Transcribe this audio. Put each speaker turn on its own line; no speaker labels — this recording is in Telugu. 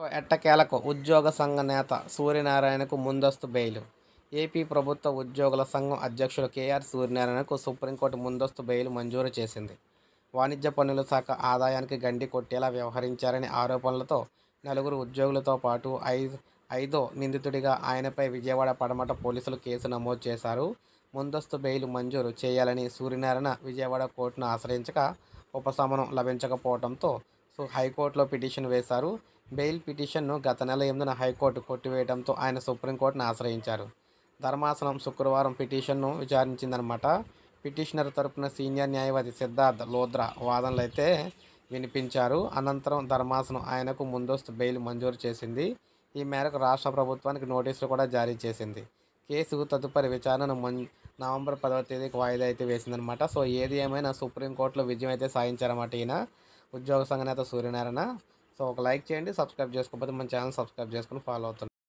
ఎట్టకేలకు ఉద్యోగ సంఘ నేత సూర్యనారాయణకు ముందస్తు బెయిల్ ఏపీ ప్రభుత్వ ఉద్యోగుల సంఘం అధ్యక్షుడు కేఆర్ సూర్యనారాయణకు సుప్రీంకోర్టు ముందస్తు బెయిల్ మంజూరు చేసింది వాణిజ్య పన్నుల శాఖ ఆదాయానికి గండి కొట్టేలా వ్యవహరించారనే ఆరోపణలతో నలుగురు ఉద్యోగులతో పాటు ఐదు ఐదో నిందితుడిగా ఆయనపై విజయవాడ పడమట పోలీసులు కేసు నమోదు చేశారు ముందస్తు బెయిల్ మంజూరు చేయాలని సూర్యనారాయణ విజయవాడ కోర్టును ఆశ్రయించగా ఉపశమనం లభించకపోవడంతో సో హైకోర్టులో పిటిషన్ వేశారు బెయిల్ పిటిషన్ను గత నెల ఎనిమిదిన హైకోర్టు కొట్టివేయడంతో ఆయన సుప్రీంకోర్టును ఆశ్రయించారు ధర్మాసనం శుక్రవారం పిటిషన్ను విచారించిందనమాట పిటిషనర్ తరపున సీనియర్ న్యాయవాది సిద్ధార్థ్ లోద్రా వాదనలు అయితే వినిపించారు అనంతరం ధర్మాసనం ఆయనకు ముందస్తు బెయిల్ మంజూరు చేసింది ఈ మేరకు రాష్ట్ర ప్రభుత్వానికి నోటీసులు కూడా జారీ చేసింది కేసు తదుపరి విచారణను మం నవంబర్ పదవ తేదీకి వాయిదా అయితే వేసిందనమాట సో ఏది ఏమైనా సుప్రీంకోర్టులో విజయం అయితే సాధించారన్నమాట ఈయన ఉద్యోగ సంఘ నేత సూర్యనారాయణ సో ఒక లైక్ చేయండి సబ్స్క్రైబ్ చేసుకోకపోతే మన ఛానల్ సబ్స్క్రైబ్ చేసుకుని ఫాలో అవుతుంది